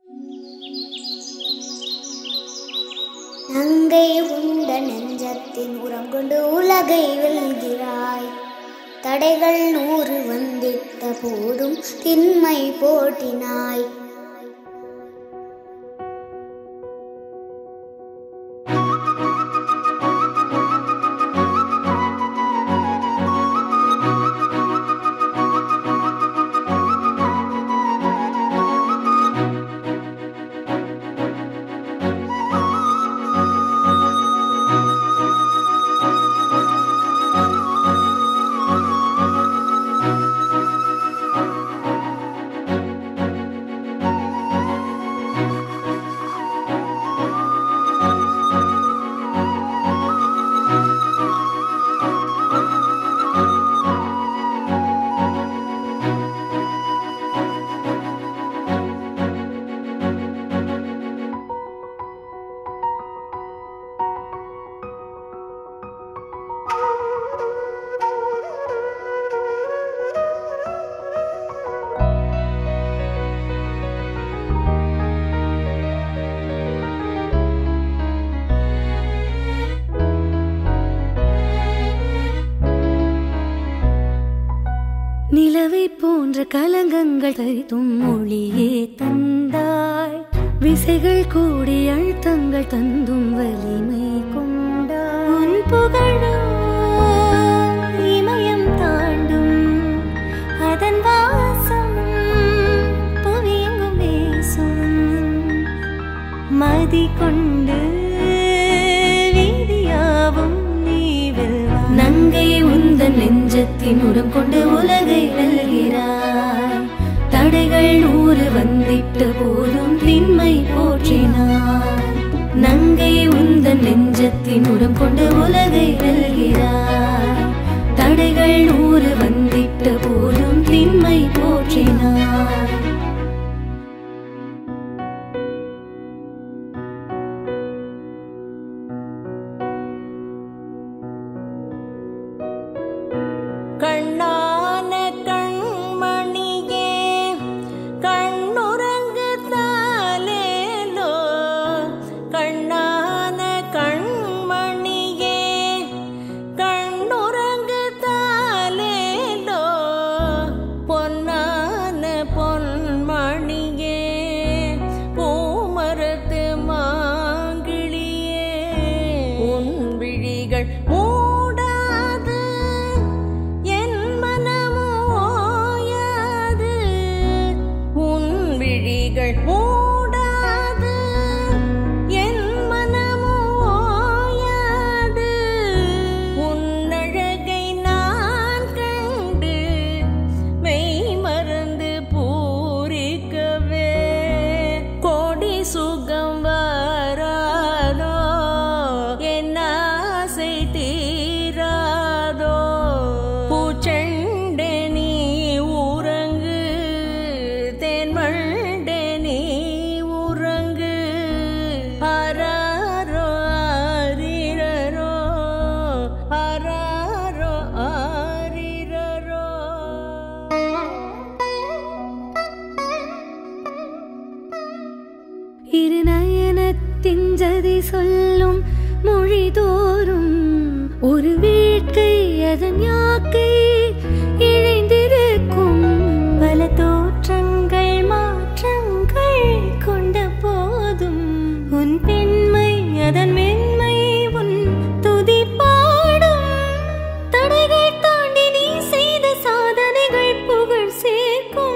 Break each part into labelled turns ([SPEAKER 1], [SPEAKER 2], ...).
[SPEAKER 1] நங்கை உண்ட நெஞ்சத்தின் உரம் கொண்டு உலகை வெல்கிறாய் தடைகள் நூறு வந்திட்ட போதும் திண்மை போட்டினாய்
[SPEAKER 2] நிலவை போன்ற கலங்கங்கள் தரித்தும் மொழியே தந்தாய் விசைகள் கூடி அழுத்தங்கள் தந்தும் வலிமை கொண்டாய் உன் புகழோ இமயம் தாண்டும் அதன் வாசம் புவியெங்கும் வீசும் மதி கொண்டு வீதியாவும் நீ வெல்வாய் நங்கை உந்தன் நெஞ்சத்தின் உரம் கொண்டு உலகை வெல்கிறாய் தடைகள் நூறு வந்திட்ட போதும் திண்மை போற்றினாய் நங்கை உந்தன் நெஞ்சத்தின் உரம் கொண்டு உலகை வெல்கிறாய் தடைகள் நூறு வந்திட்ட போதும் திண்மை போற்றினாய்
[SPEAKER 3] கண்ணான கண்மணியே கண்ணுறங்கு தாலேலோ கண்ணான கண்மணியே கண்ணுறங்கு தாலேலோ பொன்னான பொன்மணியே பூமரத்து மாங்கிளியே உன் விழிகள் மூடாது என் மனமோ ஓயாது உன் விழிகள் மூடாது என் மனமோ ஓயாது உன் அழகை நான் கண்டு மெய் மறந்து பூரிக்கவே கோடி சுகம் வராதோ என் ஆசை தீராதோ பூச்செண்டே நீ உறங்கு தேன்மண்டே நீ உறங்கு ஆராரோ ஆரிரரோ ஆராரோ ஆரிரரோ
[SPEAKER 2] இரு நயனத்தின் ஜதி சொல்லும் மொழி தோறும் ஒரு வேட்கை அதன் யாக்கை இழைந்திருக்கும் பல தோற்றங்கள் மாற்றங்கள் கொண்ட போதும் உன் பெண்மை அதன் மென்மை உன் துதி பாடும் தடைகள் தாண்டி நீ செய்த சாதனைகள் புகழ் சேர்க்கும்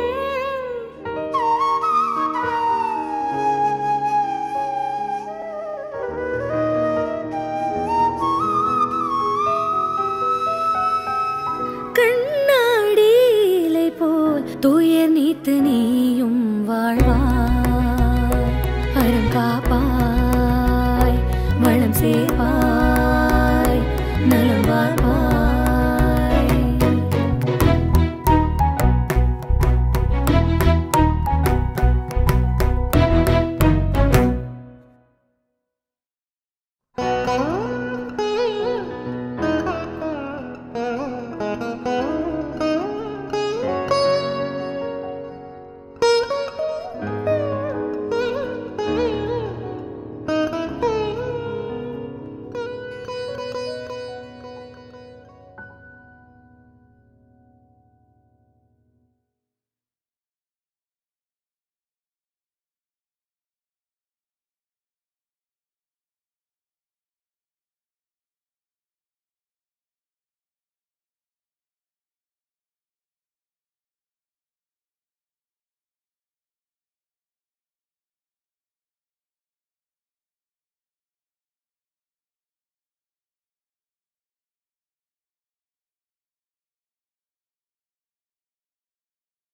[SPEAKER 2] கண்ணாடியிலை போல் துயர் நீத்து நீயும் வாழ்வாய் அறம் காப்பாய் வளம் சேர்ப்பாய்